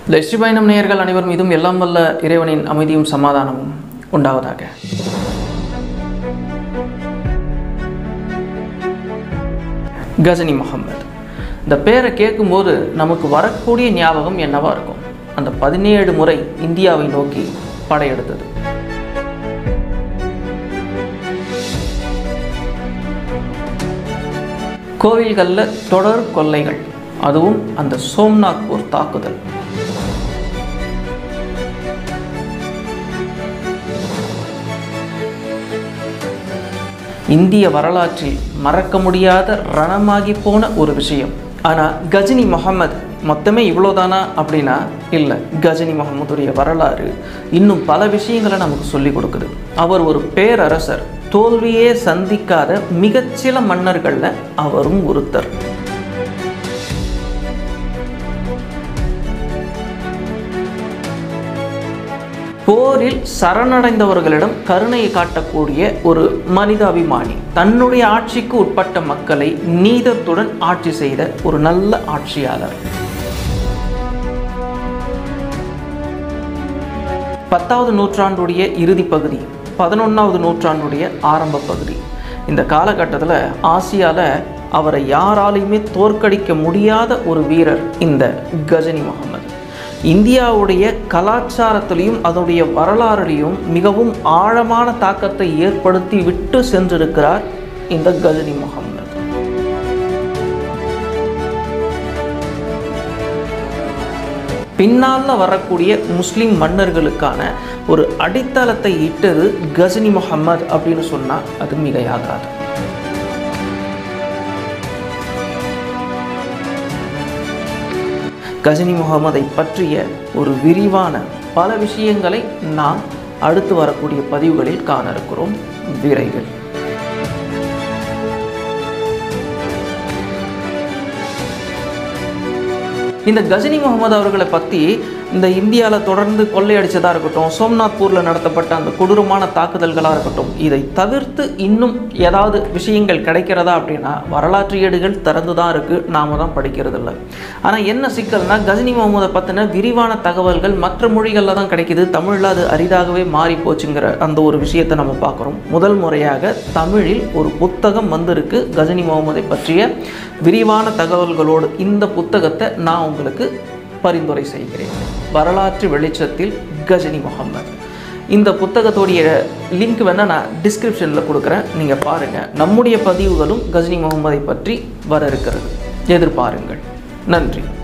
லட்சி பயணம் நேயர்கள் அனைவர் மீதும் எல்லாம் வல்ல இறைவனின் அமைதியும் சமாதானமும் உண்டாவதாக கஜனி முகமது இந்த பேரை கேட்கும்போது நமக்கு வரக்கூடிய ஞாபகம் என்னவா இருக்கும் அந்த பதினேழு முறை இந்தியாவை நோக்கி படையெடுத்தது கோவில்களில் தொடர் கொள்ளைகள் அதுவும் அந்த சோம்நாத்பூர் தாக்குதல் இந்திய வரலாற்றில் மறக்க முடியாத ரணமாகி போன ஒரு விஷயம் ஆனால் கஜினி முகமது மொத்தமே இவ்வளோதானா அப்படின்னா இல்லை கஜினி முகமதுடைய வரலாறு இன்னும் பல விஷயங்களை நமக்கு சொல்லி கொடுக்குது அவர் ஒரு பேரரசர் தோல்வியே சந்திக்காத மிகச்சில மன்னர்களில் அவரும் ஒருத்தர் போரில் சரணடைந்தவர்களிடம் கருணையை காட்டக்கூடிய ஒரு மனிதாபிமானி தன்னுடைய ஆட்சிக்கு உட்பட்ட மக்களை நீதத்துடன் ஆட்சி செய்த ஒரு நல்ல ஆட்சியாளர் பத்தாவது நூற்றாண்டுடைய இறுதி பகுதி பதினொன்றாவது நூற்றாண்டுடைய ஆரம்ப பகுதி இந்த காலகட்டத்தில் ஆசியாவில் அவரை யாராலையுமே தோற்கடிக்க முடியாத ஒரு வீரர் இந்த கஜனி முகமது இந்தியாவுடைய கலாச்சாரத்திலையும் அதனுடைய வரலாறுலையும் மிகவும் ஆழமான தாக்கத்தை ஏற்படுத்தி விட்டு சென்றிருக்கிறார் இந்த கஜனி முகமது பின்னால் வரக்கூடிய முஸ்லிம் மன்னர்களுக்கான ஒரு அடித்தளத்தை இட்டது கஜனி முகமது அப்படின்னு சொன்னால் அது மிகையாகாது கஜினி முகமதை பற்றிய ஒரு விரிவான பல விஷயங்களை நாம் அடுத்து வரக்கூடிய பதிவுகளில் காண இருக்கிறோம் விரைவில் இந்த கஜினி முகமது அவர்களை பற்றி இந்த இந்தியாவில் தொடர்ந்து கொள்ளையடிச்சதாக இருக்கட்டும் சோம்நாத்பூரில் நடத்தப்பட்ட அந்த கொடூரமான தாக்குதல்களாக இருக்கட்டும் இதை தவிர்த்து இன்னும் ஏதாவது விஷயங்கள் கிடைக்கிறதா அப்படின்னா வரலாற்று ஏடுகள் திறந்து தான் இருக்குது நாம தான் படிக்கிறது இல்லை ஆனால் என்ன சிக்கல்னா கஜினி முகமதை பற்றின விரிவான தகவல்கள் மற்ற மொழிகளில் தான் கிடைக்கிது தமிழில் அது அரிதாகவே மாறி போச்சுங்கிற அந்த ஒரு விஷயத்தை நம்ம பார்க்குறோம் முதல் முறையாக தமிழில் ஒரு புத்தகம் வந்திருக்கு கஜினி முகமதை பற்றிய விரிவான தகவல்களோடு இந்த புத்தகத்தை நான் உங்களுக்கு பரிந்துரை செய்கிறேன் வரலாற்று வெளிச்சத்தில் கஜினி முகமது இந்த புத்தகத்துடைய லிங்க் வேணால் நான் டிஸ்கிரிப்ஷனில் கொடுக்குறேன் நீங்கள் பாருங்கள் நம்முடைய பதிவுகளும் கஜினி முகமதை பற்றி வர இருக்கிறது எதிர்பாருங்கள் நன்றி